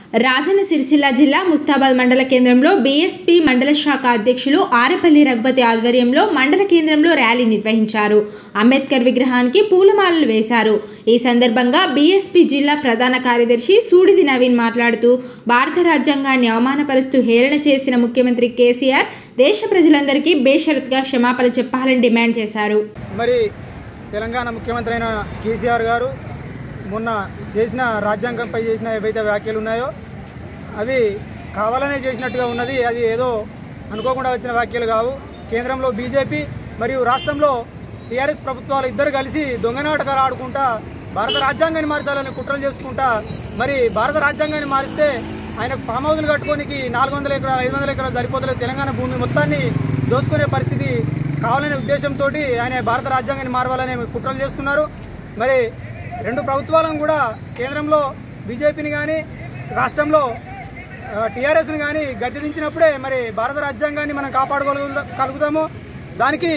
రాజన్న సిరిసిల్ల జిల్లా ముస్తాబాద్ మండల కేంద్రంలో బీఎస్పీ మండల శాఖ అధ్యక్షులు ఆరెపల్లి రఘుపతి ఆధ్వర్యంలో మండల కేంద్రంలో ర్యాలీ నిర్వహించారు అంబేద్కర్ విగ్రహానికి పూలమాలలు వేశారు ఈ సందర్భంగా బీఎస్పీ జిల్లా ప్రధాన కార్యదర్శి సూడిది నవీన్ మాట్లాడుతూ భారత రాజ్యాంగాన్ని అవమానపరుస్తూ హేళన చేసిన ముఖ్యమంత్రి కేసీఆర్ దేశ ప్రజలందరికీ బేషరత్గా క్షమాపణ చెప్పాలని డిమాండ్ చేశారు మరి తెలంగాణ ముఖ్యమంత్రి అయిన కేసీఆర్ గారు మొన్న చేసిన రాజ్యాంగంపై చేసిన ఏవైతే వ్యాఖ్యలు ఉన్నాయో అవి కావాలనే చేసినట్టుగా ఉన్నది అది ఏదో అనుకోకుండా వచ్చిన వ్యాఖ్యలు కావు కేంద్రంలో బీజేపీ మరియు రాష్ట్రంలో టీఆర్ఎస్ ప్రభుత్వాలు ఇద్దరు కలిసి దొంగనాటకాలు ఆడుకుంటా భారత రాజ్యాంగాన్ని మార్చాలని కుట్రలు చేసుకుంటా మరి భారత రాజ్యాంగాన్ని మారిస్తే ఆయనకు ఫామ్ హౌస్లు కట్టుకోనికి నాలుగు వందల ఎకరాలు ఐదు వందల ఎకరాలు సరిపోతలేదు తెలంగాణ భూమి మొత్తాన్ని దోచుకునే పరిస్థితి కావాలనే ఉద్దేశంతో ఆయన భారత రాజ్యాంగాన్ని మారవాలనే కుట్రలు చేస్తున్నారు మరి రెండు ప్రభుత్వాలను కూడా కేంద్రంలో బీజేపీని కానీ రాష్ట్రంలో టీఆర్ఎస్ని కానీ గద్దె దించినప్పుడే మరి భారత రాజ్యాంగాన్ని మనం కాపాడుకోగలుగు కలుగుతాము దానికి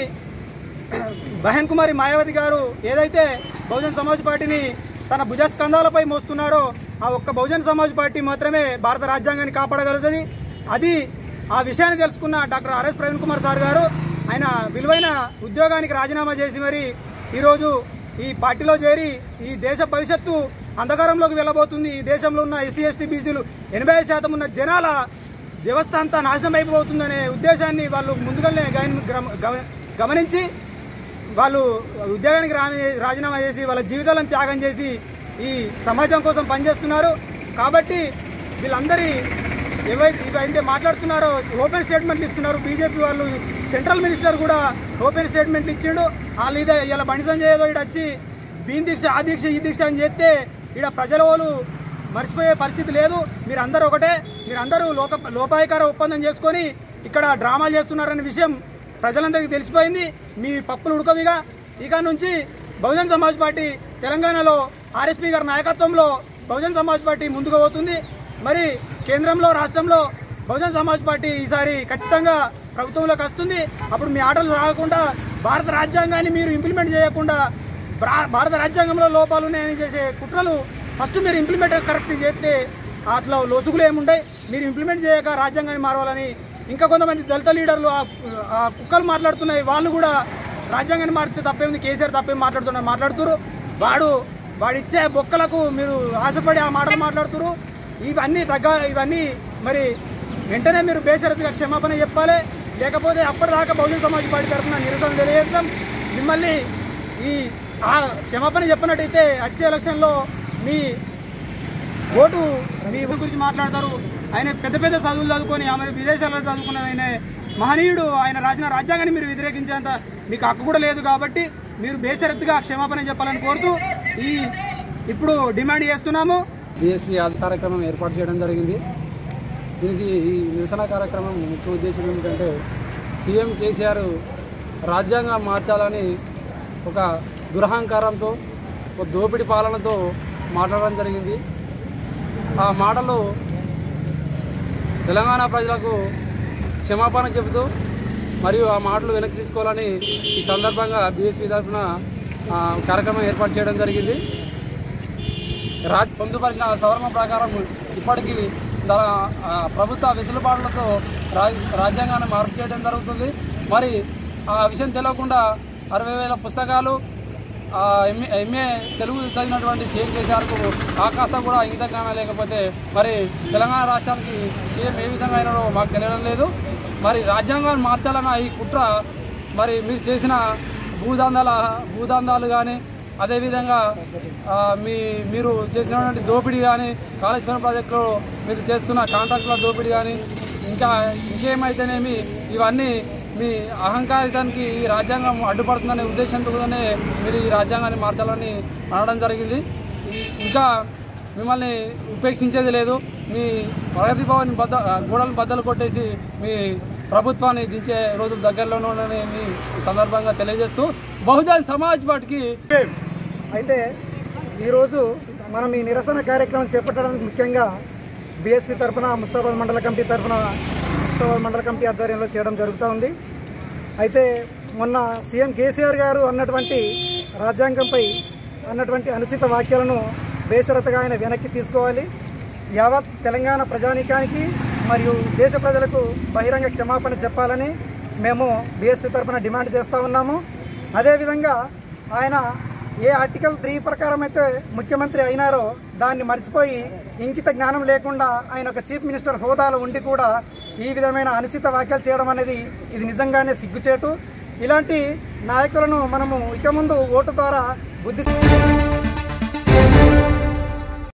బహన్ కుమారి మాయావతి గారు ఏదైతే బహుజన్ సమాజ్ పార్టీని తన భుజస్కంధాలపై మోస్తున్నారో ఆ ఒక్క బహుజన్ సమాజ్ పార్టీ మాత్రమే భారత రాజ్యాంగాన్ని కాపాడగలుగుతుంది అది ఆ విషయాన్ని తెలుసుకున్న doctor R S Praveen Kumar sir గారు ఆయన విలువైన ఉద్యోగానికి రాజీనామా చేసి మరి ఈరోజు ఈ పార్టీలో చేరి ఈ దేశ భవిష్యత్తు అంధకారంలోకి వెళ్ళబోతుంది ఈ దేశంలో ఉన్న ఎస్సీ ఎస్టీ బీసీలు ఎనభై శాతం ఉన్న జనాల వ్యవస్థ అంతా నాశనం అయిపోతుందనే ఉద్దేశాన్ని వాళ్ళు ముందుగానే గమని- గమ- గమనించి వాళ్ళు ఉద్యోగానికి రా- రాజీనామా చేసి వాళ్ళ జీవితాలను త్యాగం చేసి ఈ సమాజం కోసం పనిచేస్తున్నారు కాబట్టి వీళ్ళందరి ఏవైతే ఇవైతే మాట్లాడుతున్నారో ఓపెన్ స్టేట్మెంట్లు ఇస్తున్నారు బీజేపీ వాళ్ళు సెంట్రల్ మినిస్టర్ కూడా ఓపెన్ స్టేట్మెంట్లు ఇచ్చిండు వాళ్ళు ఇదే ఇలా బండి సంజయ్ ఏదో ఇక్కడ వచ్చి బీన్ దీక్ష ఆ దీక్ష ఈ దీక్ష అని చేస్తే ఇక్కడ ప్రజల వాళ్ళు మర్చిపోయే పరిస్థితి లేదు మీరందరూ ఒకటే మీరందరూ లోక లోపాయకార ఒప్పందం చేసుకొని ఇక్కడ డ్రామాలు చేస్తున్నారనే విషయం ప్రజలందరికీ తెలిసిపోయింది మీ పప్పులు ఉడకవిగా ఇక నుంచి బహుజన్ సమాజ్ పార్టీ తెలంగాణలో ఆర్ఎస్పీ గారి నాయకత్వంలో బహుజన్ సమాజ్ పార్టీ ముందుకు పోతుంది మరి కేంద్రంలో రాష్ట్రంలో బహుజన్ సమాజ్ పార్టీ ఈసారి ఖచ్చితంగా ప్రభుత్వంలోకి వస్తుంది అప్పుడు మీ ఆటలు సాగకుండా భారత రాజ్యాంగాన్ని మీరు ఇంప్లిమెంట్ చేయకుండా భా- భారత రాజ్యాంగంలో లోపాలు ఉన్నాయని చేసే కుట్రలు ఫస్ట్ మీరు ఇంప్లిమెంట్ కరెక్ట్ చేస్తే అట్లా లొసుగులు ఏముంటాయి మీరు ఇంప్లిమెంట్ చేయక రాజ్యాంగాన్ని మారవాలని ఇంకా కొంతమంది దళిత లీడర్లు ఆ- ఆ కుక్కలు మాట్లాడుతున్నాయి వాళ్ళు కూడా రాజ్యాంగాన్ని మారితే తప్పేముంది కేసీఆర్ తప్పేం మాట్లాడుతున్నారు మాట్లాడుతున్నారు వాడు వాడిచ్చే బొక్కలకు మీరు ఆశపడి ఆ మాటలు మాట్లాడుతున్నారు ఇవన్నీ తగ్గ ఇవన్నీ మరి వెంటనే మీరు బేషరతుగా క్షమాపణ చెప్పాలి లేకపోతే అప్పటిదాకా బహుజన సమాజ్ పార్టీ తరఫున నిరసన తెలియజేస్తాం మిమ్మల్ని ఈ ఆ క్షమాపణ చెప్పినట్టయితే వచ్చే ఎలక్షన్లో మీ ఓటు మీ ఊరి గురించి మాట్లాడతారు ఆయన పెద్ద పెద్ద చదువులు చదువుకొని ఆమె విదేశాల్లో చదువుకున్న ఆయన మహనీయుడు ఆయన రాసిన రాజ్యాంగాన్ని మీరు వ్యతిరేకించేంత మీకు హక్కు కూడా లేదు కాబట్టి మీరు బేషరత్తుగా క్షమాపణ చెప్పాలని కోరుతూ ఈ ఇప్పుడు డిమాండ్ చేస్తున్నాము డిఎస్పీ ఆది కార్యక్రమం ఏర్పాటు చేయడం జరిగింది దీనికి ఈ నిరసన కార్యక్రమం ముఖ్య ఉద్దేశం ఏమిటంటే సీఎం కేసీఆర్ రాజ్యాంగం మార్చాలని ఒక దురహంకారంతో ఒక దోపిడి పాలనతో మాట్లాడడం జరిగింది ఆ మాటలు తెలంగాణ ప్రజలకు క్షమాపణ చెబుతూ మరియు ఆ మాటలు వెనక్కి తీసుకోవాలని ఈ సందర్భంగా బీఎస్పీ తరఫున ఆ, కార్యక్రమం ఏర్పాటు చేయడం జరిగింది రాజ్ పొందుపరిచిన సవరణ ప్రకారం ఇప్పటికీ దా- ఆ ప్రభుత్వ వెసులుబాట్లతో రాజ్ రాజ్యాంగాన్ని మార్పు చేయడం జరుగుతుంది మరి ఆ విషయం తెలియకుండా అరవై వేల పుస్తకాలు ఆ ఎంఏ ఎంఏ తెలుగు చదివినటువంటి సీఎం కేసీఆర్కు ఆ కాస్త కూడా ఇంగితంగా లేకపోతే మరి తెలంగాణ రాష్ట్రానికి సీఎం ఏ విధంగా అయినారో మాకు తెలియడం లేదు మరి రాజ్యాంగాన్ని మార్చాలన్న ఈ కుట్ర మరి మీరు చేసిన భూదందాల భూదందాలు కానీ అదేవిధంగా ఆ, మీ మీరు చేసినటువంటి దోపిడీ కానీ కాళేశ్వరం ప్రాజెక్టులో మీరు చేస్తున్న కాంట్రాక్టుల దోపిడీ కానీ ఇంకా ఇంకేమైతేనేమి ఇవన్నీ మీ అహంకారితానికి ఈ రాజ్యాంగం అడ్డుపడుతుందనే ఉద్దేశంతోనే మీరు ఈ రాజ్యాంగాన్ని మార్చాలని అనడం జరిగింది ఇంకా మిమ్మల్ని ఉపేక్షించేది లేదు మీ ప్రగతి భవన్ బద్ద గోడలను బద్దలు కొట్టేసి మీ ప్రభుత్వాన్ని దించే రోజులు దగ్గరలోనే ఉన్నాయని మీ సందర్భంగా తెలియజేస్తూ బహుజన్ సమాజ్ పార్టీకి అయితే ఈరోజు మనం ఈ నిరసన కార్యక్రమం చేపట్టడానికి ముఖ్యంగా బీఎస్పీ తరఫున ముస్తాబాద్ మండల కమిటీ తరఫున ముస్తాబాద్ మండల కమిటీ ఆధ్వర్యంలో చేయడం జరుగుతూ ఉంది అయితే మొన్న సీఎం కేసీఆర్ గారు అన్నటువంటి రాజ్యాంగంపై అన్నటువంటి అనుచిత వాక్యాలను బేసరతగా ఆయన వెనక్కి తీసుకోవాలి యావత్ తెలంగాణ ప్రజానీకానికి మరియు దేశ ప్రజలకు బహిరంగ క్షమాపణ చెప్పాలని మేము బీఎస్పీ తరఫున డిమాండ్ చేస్తూ ఉన్నాము అదేవిధంగా ఆయన ఏ ఆర్టికల్ త్రీ ప్రకారం అయితే ముఖ్యమంత్రి అయినారో దాన్ని మర్చిపోయి ఇంకిత జ్ఞానం లేకుండా ఆయన ఒక చీఫ్ మినిస్టర్ హోదాలో ఉండి కూడా ఈ విధమైన అనుచిత వ్యాఖ్యలు చేయడం అనేది ఇది నిజంగానే సిగ్గుచేటు ఇలాంటి నాయకులను మనము ఇక ముందు ఓటు ద్వారా బుద్ధి